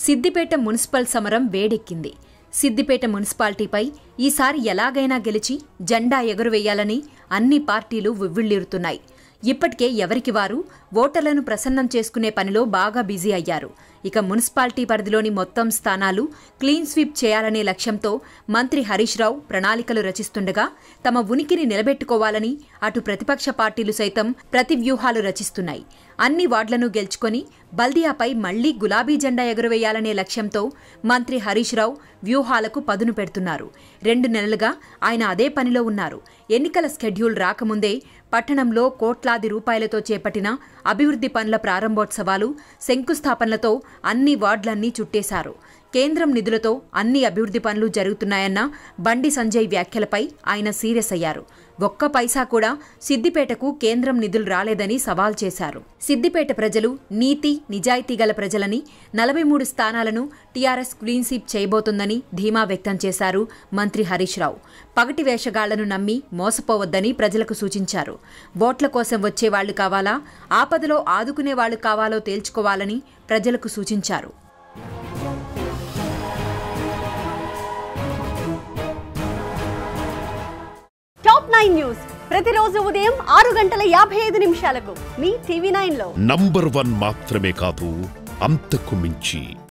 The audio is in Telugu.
సిద్దిపేట మున్సిపల్ సమరం వేడెక్కింది సిద్దిపేట మున్సిపాలిటీపై ఈసారి ఎలాగైనా గెలిచి జెండా ఎగురవేయాలని అన్ని పార్టీలు ఉవ్విళ్లిరుతున్నాయి ఇప్పటికే ఎవరికి వారు ఓటర్లను ప్రసన్నం చేసుకునే పనిలో బాగా బిజీ అయ్యారు ఇక మున్సిపాలిటీ పరిధిలోని మొత్తం స్థానాలు క్లీన్ స్వీప్ చేయాలనే లక్ష్యంతో మంత్రి హరీష్ రావు ప్రణాళికలు రచిస్తుండగా తమ ఉనికిని నిలబెట్టుకోవాలని అటు ప్రతిపక్ష పార్టీలు సైతం ప్రతి వ్యూహాలు రచిస్తున్నాయి అన్ని వార్డులను గెలుచుకొని బల్దియాపై మళ్లీ గులాబీ జెండా ఎగురవేయాలనే లక్ష్యంతో మంత్రి హరీష్ రావు వ్యూహాలకు పదును పెడుతున్నారు రెండు నెలలుగా ఆయన అదే పనిలో ఉన్నారు ఎన్నికల స్కెడ్యూల్ రాకముందే పట్టణంలో కోట్లాది రూపాయలతో చేపట్టిన అభివృద్ధి పనుల ప్రారంభోత్సవాలు శంకుస్థాపనలతో అన్ని వార్డులన్నీ చుట్టేశారు కేంద్రం నిధులతో అన్ని అభివృద్ధి పనులు జరుగుతున్నాయన్న బండి సంజయ్ వ్యాఖ్యలపై ఆయన సీరియస్ అయ్యారు ఒక్క పైసా కూడా సిద్దిపేటకు కేంద్రం నిధులు రాలేదని సవాల్ చేశారు సిద్దిపేట ప్రజలు నీతి నిజాయితీ గల ప్రజలని నలభై మూడు స్థానాలను టీఆర్ఎస్ క్లీన్ స్వీప్ చేయబోతోందని ధీమా వ్యక్తం చేశారు మంత్రి హరీష్ రావు పగటి వేషగాళ్లను నమ్మి మోసపోవద్దని ప్రజలకు సూచించారు ఓట్ల కోసం వచ్చేవాళ్లు కావాలా ఆపదలో ఆదుకునే వాళ్లు కావాలో తేల్చుకోవాలని ప్రజలకు సూచించారు టాప్ నైన్ న్యూస్ ప్రతిరోజు ఉదయం ఆరు గంటల యాభై ఐదు నిమిషాలకు మీ టీవీ నైన్ లో నంబర్ వన్ మాత్రమే కాదు అంతకు మించి